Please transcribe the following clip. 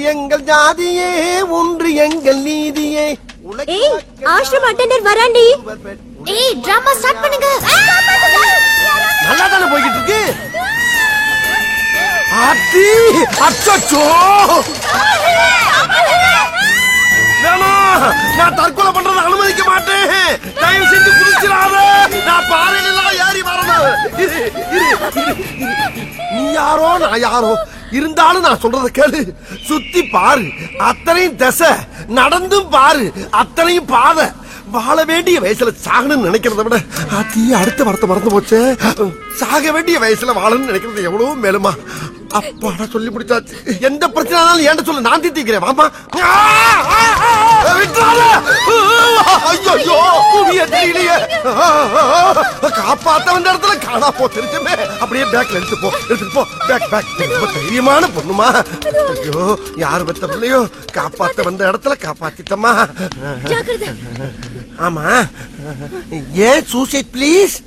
எங்கள் ஜாதியே ஒன்று எங்கள் நீதியே ஏய் ஆஷ்ரம் அட்டெண்டர் வராண்டி ஏய் டிராமா ஸ்டார்ட் பண்ணுங்க நல்லா தானே போய்கிட்டு இருக்கு அத்தி அச்சோ வேணா நான் தற்கொலை பண்றதை அனுமதிக்க மாட்டேன் தயவு செஞ்சு குதிச்சிடாத நான் பாறையில ஏறி வரணும் இரு, இரு, இரு, இரு. நீ யாரோ நான் யாரோ இருந்தாலும் நான் சொல்றத கேளு சுத்தி பாரு அத்தனையும் திசை நடந்தும் பாரு அத்தனையும் பாதை வாழ வேண்டிய வயசுல சாகணும்னு நினைக்கிறத விட அத்தி அடுத்த வார்த்தை மறந்து போச்சே சாக வேண்டிய வயசுல வாழணும்னு நினைக்கிறது எவ்வளவு மேலுமா அப்பாடா சொல்லி முடிச்சாச்சு எந்த பிரச்சனைனாலும் ஏன்ட சொல்ல நான் தீர்த்திக்கிறேன் வாமா ஆ, ஆ, ஆ, விட்டுறாத. ஐயோ புவிய தெரியலையே ஆ, ஆ, ஆ, காப்பாத்த வந்த இடத்துல காணா போ தெரிஞ்சுமே அப்படியே பேக்ல எடுத்து போ எடுத்துட்டு போ பேக் பேக் ரொம்ப தைரியமான பொண்ணுமா ஐயோ யார் பெத்த பிள்ளையோ காப்பாத்த வந்த இடத்துல காப்பாத்திட்டமா ஜாக்கிரதை ஆமா ஏன் சூசைட் ப்ளீஸ்